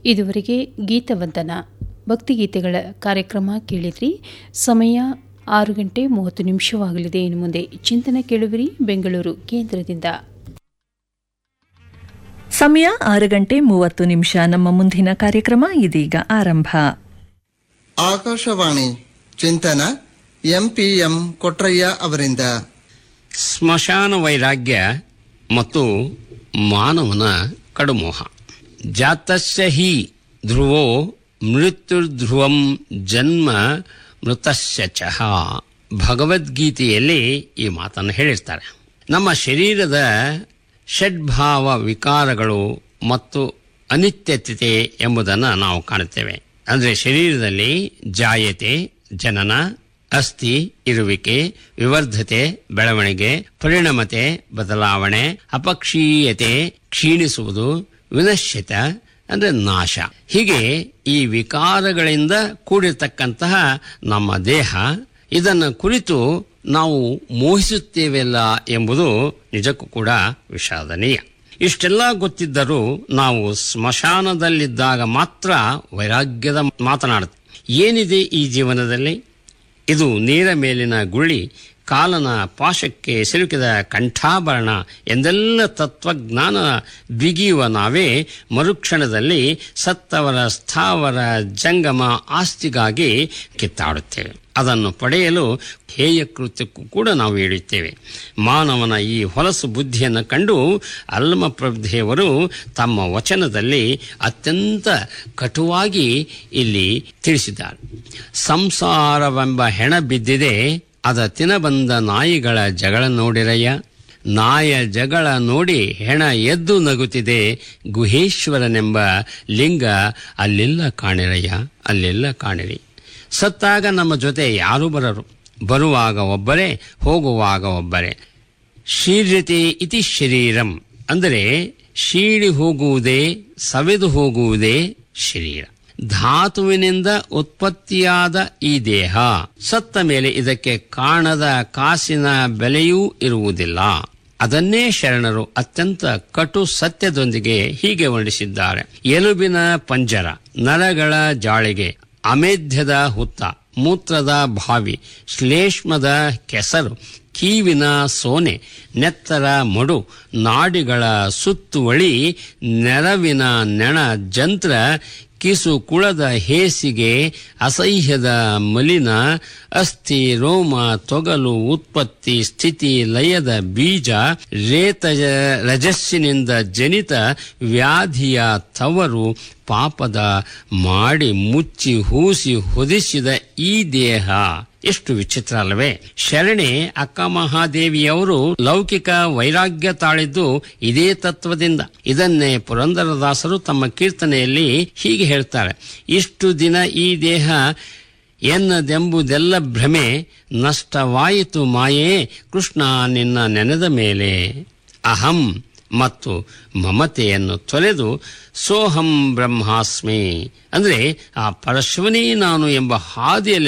ಇದುವರೆಗೆ ಗೀತವಂದನ ಭಕ್ತಿಗೀತೆಗಳ ಕಾರ್ಯಕ್ರಮ ಕೇಳಿದ್ರಿ ಸಮಯ ಆರು ಗಂಟೆ ಮೂವತ್ತು ನಿಮಿಷವಾಗಲಿದೆ ಇನ್ನು ಮುಂದೆ ಚಿಂತನೆ ಕೇಳುವಿರಿ ಬೆಂಗಳೂರು ಕೇಂದ್ರದಿಂದ ಸಮಯ ಆರು ಗಂಟೆ ಮೂವತ್ತು ನಿಮಿಷ ನಮ್ಮ ಮುಂದಿನ ಕಾರ್ಯಕ್ರಮ ಇದೀಗ ಆರಂಭ ಆಕಾಶವಾಣಿ ಚಿಂತನ ಎಂಪಿಎಂ ಕೊಟ್ರಯ್ಯ ಅವರಿಂದ ಸ್ಮಶಾನ ವೈರಾಗ್ಯ ಮತ್ತು ಮಾನವನ ಕಡುಮೋಹ ಜಾತಸ್ಯ ಹಿ ಧ್ರುವೋ ಮೃತ್ಯುರ್ಧ್ರುವಂ ಜನ್ಮ ಮೃತಸ್ಯ ಚಹ ಭಗವದ್ಗೀತೆಯಲ್ಲಿ ಈ ಮಾತನ್ನು ಹೇಳಿರ್ತಾರೆ ನಮ್ಮ ಶರೀರದ ಷಡ್ಭಾವ ವಿಕಾರಗಳು ಮತ್ತು ಅನಿತ್ಯತೆ ಎಂಬುದನ್ನು ನಾವು ಕಾಣುತ್ತೇವೆ ಅಂದರೆ ಶರೀರದಲ್ಲಿ ಜಾಯತೆ ಜನನ ಅಸ್ಥಿ ಇರುವಿಕೆ ವಿವರ್ಧತೆ ಬೆಳವಣಿಗೆ ಪರಿಣಮತೆ ಬದಲಾವಣೆ ಅಪಕ್ಷೀಯತೆ ಕ್ಷೀಣಿಸುವುದು ವಿನಶ್ಯತ ಅಂದ್ರೆ ನಾಶ ಹೀಗೆ ಈ ವಿಕಾರಗಳಿಂದ ಕೂಡಿರ್ತಕ್ಕಂತಹ ನಮ್ಮ ದೇಹ ಇದನ್ನು ಕುರಿತು ನಾವು ಮೋಹಿಸುತ್ತೇವೆಲ್ಲ ಎಂಬುದು ನಿಜಕ್ಕೂ ಕೂಡ ವಿಷಾದನೀಯ ಇಷ್ಟೆಲ್ಲ ಗೊತ್ತಿದ್ದರೂ ನಾವು ಸ್ಮಶಾನದಲ್ಲಿದ್ದಾಗ ಮಾತ್ರ ವೈರಾಗ್ಯದ ಮಾತನಾಡುತ್ತೆ ಏನಿದೆ ಈ ಜೀವನದಲ್ಲಿ ಇದು ನೀರ ಮೇಲಿನ ಗುಳ್ಳಿ ಕಾಲನ ಪಾಶಕ್ಕೆ ಸಿಲುಕಿದ ಕಂಠಾಭರಣ ಎಂದೆಲ್ಲ ತತ್ವಜ್ಞಾನ ಬಿಗಿಯುವ ನಾವೇ ಮರುಕ್ಷಣದಲ್ಲಿ ಸತ್ತವರ ಸ್ಥಾವರ ಜಂಗಮ ಆಸ್ತಿಗಾಗಿ ಕಿತ್ತಾಡುತ್ತೇವೆ ಅದನ್ನು ಪಡೆಯಲು ಹೇಯ ಕೃತ್ಯಕ್ಕೂ ಕೂಡ ನಾವು ಇಳಿಯುತ್ತೇವೆ ಮಾನವನ ಈ ಹೊಲಸು ಬುದ್ಧಿಯನ್ನು ಕಂಡು ಅಲ್ಮಪ್ರಭೆಯವರು ತಮ್ಮ ವಚನದಲ್ಲಿ ಅತ್ಯಂತ ಕಟುವಾಗಿ ಇಲ್ಲಿ ತಿಳಿಸಿದ್ದಾರೆ ಸಂಸಾರವೆಂಬ ಹೆಣ ಬಿದ್ದಿದೆ ಅದ ತಿನಬಂದ ನಾಯಿಗಳ ಜಗಳ ನೋಡಿರಯ್ಯ ನಾಯ ಜಗಳ ನೋಡಿ ಹೆಣ ಎದ್ದು ನಗುತ್ತಿದೆ ಗುಹೇಶ್ವರನೆಂಬ ಲಿಂಗ ಅಲ್ಲೆಲ್ಲ ಕಾಣಿರಯ್ಯ ಅಲ್ಲೆಲ್ಲ ಕಾಣಿರಿ ಸತ್ತಾಗ ನಮ್ಮ ಜೊತೆ ಯಾರೂ ಬರರು ಬರುವಾಗ ಒಬ್ಬರೇ ಹೋಗುವಾಗ ಒಬ್ಬರೇ ಶೀರ್ಯತೆ ಇತಿ ಶರೀರಂ ಅಂದರೆ ಶೀಳಿ ಹೋಗುವುದೇ ಸವೆದು ಹೋಗುವುದೇ ಶರೀರ ಧಾತುವಿನಿಂದ ಉತ್ಪತ್ತಿಯಾದ ಈ ದೇಹ ಸತ್ತ ಮೇಲೆ ಇದಕ್ಕೆ ಕಾಣದ ಕಾಸಿನ ಬೆಲೆಯೂ ಇರುವುದಿಲ್ಲ ಅದನ್ನೇ ಶರಣರು ಅತ್ಯಂತ ಕಟು ಸತ್ಯದೊಂದಿಗೆ ಹೀಗೆ ವರ್ಣಿಸಿದ್ದಾರೆ ಎಲುಬಿನ ಪಂಜರ ನರಗಳ ಜಾಳಿಗೆ ಅಮೇಧ್ಯದ ಹುತ್ತ ಮೂತ್ರದ ಬಾವಿ ಶ್ಲೇಷ್ಮದ ಕೆಸರು ಕೀವಿನ ಸೋನೆ ನೆತ್ತರ ಮಡು ನಾಡಿಗಳ ಸುತ್ತುವಳಿ ನೆರವಿನ ನೆಣ ಜಂತ್ರ ಕಿಸು ಕುಳದ ಹೇಸಿಗೆ ಅಸಹ್ಯದ ಮಲಿನ ಅಸ್ಥಿ ರೋಮ ತೊಗಲು ಉತ್ಪತ್ತಿ ಸ್ಥಿತಿ ಲಯದ ಬೀಜ ರೇತಜ ರಜಸ್ಸಿನಿಂದ ಜನಿತ ವ್ಯಾಧಿಯ ತವರು ಪಾಪದ ಮಾಡಿ ಮುಚ್ಚಿ ಹೂಸಿ ಹೊದಿಸಿದ ಈ ದೇಹ ಎಷ್ಟು ವಿಚಿತ್ರ ಅಲ್ಲವೇ ಶರಣೆ ಅಕ್ಕ ಮಹಾದೇವಿಯವರು ಲೌಕಿಕ ವೈರಾಗ್ಯ ತಾಳಿದ್ದು ಇದೇ ತತ್ವದಿಂದ ಇದನ್ನೇ ಪುರಂದರದಾಸರು ತಮ್ಮ ಕೀರ್ತನೆಯಲ್ಲಿ ಹೀಗೆ ಹೇಳ್ತಾರೆ ಇಷ್ಟು ದಿನ ಈ ದೇಹ ಎನ್ನದೆಂಬುದೆಲ್ಲ ಭ್ರಮೆ ನಷ್ಟವಾಯಿತು ಮಾಯೇ ಕೃಷ್ಣ ನಿನ್ನ ನೆನೆದ ಮೇಲೆ ಅಹಂ ಮತ್ತು ಮಮತೆಯನ್ನು ತೊರೆದು ಸೋಹಂ ಬ್ರಹ್ಮಾಸ್ಮಿ ಅಂದ್ರೆ ಆ ಪರಶಿವನೇ ನಾನು ಎಂಬ ಹಾದಿಯಲ್ಲಿ